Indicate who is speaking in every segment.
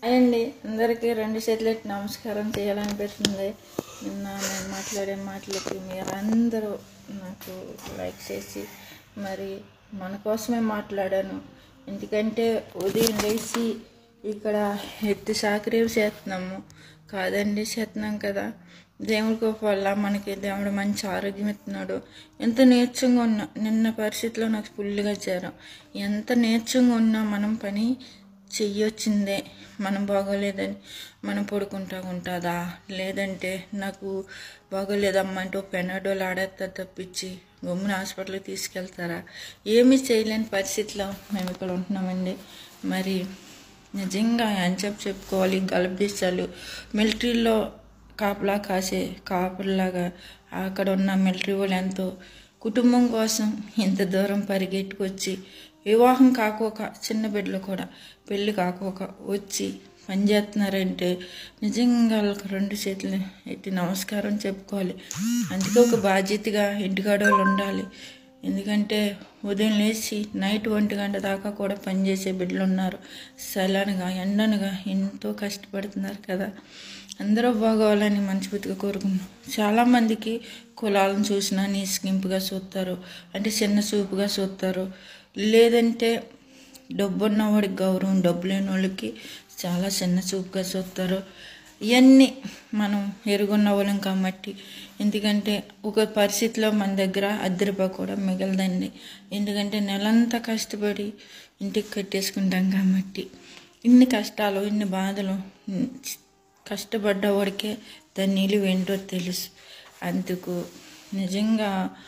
Speaker 1: hi అండి అందరికీ రెండు చేతులెట్టి నమస్కారం చేయాలనిపిస్తుంది నిన్న నేను మాట్లాడే మాటలకి మీరందరూ నాకు లైక్ చేసి మరి మన కోసమే మాట్లాడాను ఎందుకంటే ఉదయం లేచి ఇక్కడ ఎత్తి సాకరీలు చేస్తున్నాము కాదండి చేస్తున్నాం కదా దేవుడి కృప వల్ల మనకి దేవుడు మంచి ఆరోగ్యం ఇస్తున్నాడు ఎంత నీరసంగా ఉన్నా నిన్న పరిస్థితిలో నాకు ఫుల్గా జ్వరం ఎంత నీరసంగా ఉన్నా మనం పని చెయ్యొచ్చిందే మనం బాగోలేదని మనం పడుకుంటా ఉంటుందా లేదంటే నాకు బాగోలేదమ్మా అంటే ఒక పెనాడోల్ ఆడేస్తా తప్పించి గమ్మున హాస్పిటల్కి తీసుకెళ్తారా ఏమీ చేయలేని పరిస్థితిలో మేము ఇక్కడ ఉంటున్నామండి మరి నిజంగా అని చెప్పి చెప్పుకోవాలి గలపదీశాలు మిలిటరీలో కాపలా కాసే కాపులాగా అక్కడ ఉన్న మిలిటరీ వాళ్ళు ఎంతో కుటుంబం కోసం ఇంత దూరం పరిగెట్టుకొచ్చి వివాహం కాకోక చిన్న బిడ్డలు కూడా పెళ్ళి కాకోక వచ్చి పనిచేస్తున్నారంటే నిజంగా వాళ్ళకి రెండు చేతులు ఎత్తి నమస్కారం చెప్పుకోవాలి అందుకే ఒక బాధ్యతగా ఇంటికాడ వాళ్ళు ఉండాలి ఎందుకంటే ఉదయం లేచి నైట్ ఒంటి గంట దాకా కూడా పనిచేసే బిడ్డలు ఉన్నారు సలనగా ఎండనగా ఎంతో కష్టపడుతున్నారు కదా అందరూ బాగోవాలని మనస్ఫూర్తిగా కోరుకున్నాం చాలామందికి కులాలను చూసినా నీస్కింపుగా చూస్తారు అంటే చిన్న చూపుగా చూస్తారు లేదంటే డబ్బు ఉన్నవాడికి గౌరవం డబ్బు లేని వాళ్ళకి చాలా చిన్న చూపుగా చూస్తారు ఇవన్నీ మనం ఎరుగున్న వాళ్ళం కాబట్టి ఎందుకంటే ఒక పరిస్థితిలో మన దగ్గర అద్దె రూపాయి కూడా మిగలదండి ఎందుకంటే నెలంతా కష్టపడి ఇంటికి కట్టేసుకుంటాం కాబట్టి ఇన్ని కష్టాలు ఇన్ని బాధలు కష్టపడ్డవాడికే దాని నీళ్ళు ఏంటో తెలుసు అందుకు నిజంగా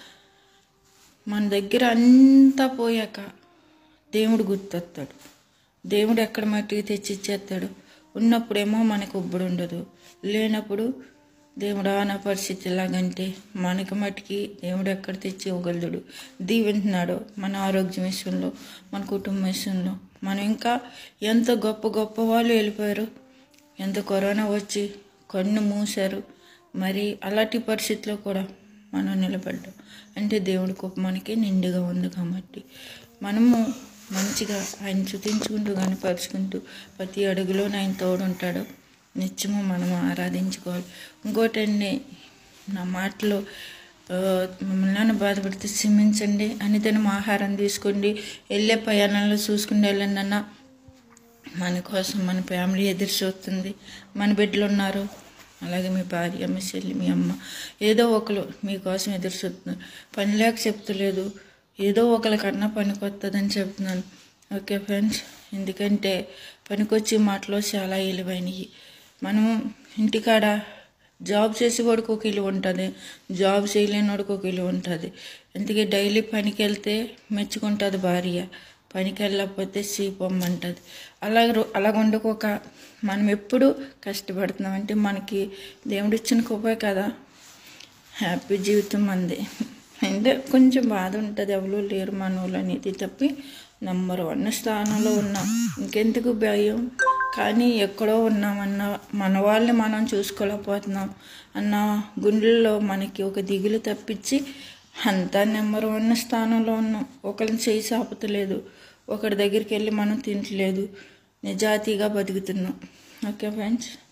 Speaker 1: మన దగ్గర అంతా పోయాక దేవుడు గుర్తొస్తాడు దేవుడు ఎక్కడ మట్టికి తెచ్చి ఇచ్చేస్తాడు ఉన్నప్పుడేమో మనకు ఉబ్బడు ఉండదు లేనప్పుడు దేవుడు ఆన పరిస్థితి ఎలాగంటే మనకి మట్టికి దేవుడు ఎక్కడ తెచ్చి ఇవ్వగలడు దీవింటున్నాడు మన ఆరోగ్యం విషయంలో మన కుటుంబ విషయంలో మనం ఇంకా ఎంత గొప్ప గొప్ప వాళ్ళు వెళ్ళిపోయారు ఎంత కరోనా వచ్చి కన్ను మూసారు మరి అలాంటి పరిస్థితిలో కూడా మనం నిలబడ్డాం అంటే దేవుడి కృప మనకి నిండుగా ఉంది కాబట్టి మనము మంచిగా ఆయన చుతించుకుంటూ కనపరుచుకుంటూ ప్రతి అడుగులో ఆయన తోడుంటాడు నిత్యము మనం ఆరాధించుకోవాలి ఇంకోటండి నా మాటలో మిమ్మల్ని బాధపడితే క్షమించండి అనితనం ఆహారం తీసుకోండి వెళ్ళే ప్రయాణంలో చూసుకుని వెళ్ళండి అన్న మన కోసం మన ఫ్యామిలీ ఎదురు చూస్తుంది మన బిడ్డలు ఉన్నారు అలాగే మీ భార్య మీ చెల్లి మీ అమ్మ ఏదో ఒకరు మీకోసం ఎదురు చూస్తున్నారు పని లేక చెప్తలేదు ఏదో ఒకరికన్నా పనికి వస్తుందని చెప్తున్నాను ఓకే ఫ్రెండ్స్ ఎందుకంటే పనికొచ్చే మాటలు చాలా విలువైనవి మనము ఇంటికాడ జాబ్ చేసేవాడికి ఒక ఇల్లు ఉంటుంది జాబ్ చేయలేని వాడికి ఒక ఇల్లు ఉంటుంది అందుకే డైలీ పనికి వెళ్తే మెచ్చుకుంటుంది భార్య పనికి వెళ్ళకపోతే సీపమ్మంటుంది అలాగ అలాగ వండుకోక మనం ఎప్పుడు కష్టపడుతున్నాం అంటే మనకి దేవుడు ఇచ్చిన కృపే కదా హ్యాపీ జీవితం అంది అంటే కొంచెం బాధ ఉంటుంది ఎవరు లేరు మన వాళ్ళు అనేది తప్పి నెంబర్ వన్ స్థానంలో ఉన్నాం ఇంకెందుకు భయం కానీ ఎక్కడో ఉన్నామన్న మన వాళ్ళని మనం చూసుకోలేకపోతున్నాం అన్న గుండెల్లో మనకి ఒక దిగులు తప్పించి అంతా నెంబర్ వన్ స్థానంలో ఉన్నాం ఒకరిని చేయి సాపుతలేదు ఒకరి దగ్గరికి వెళ్ళి మనం తింటలేదు నిజాతీగా బతుకుతున్నాం ఓకే ఫ్రెండ్స్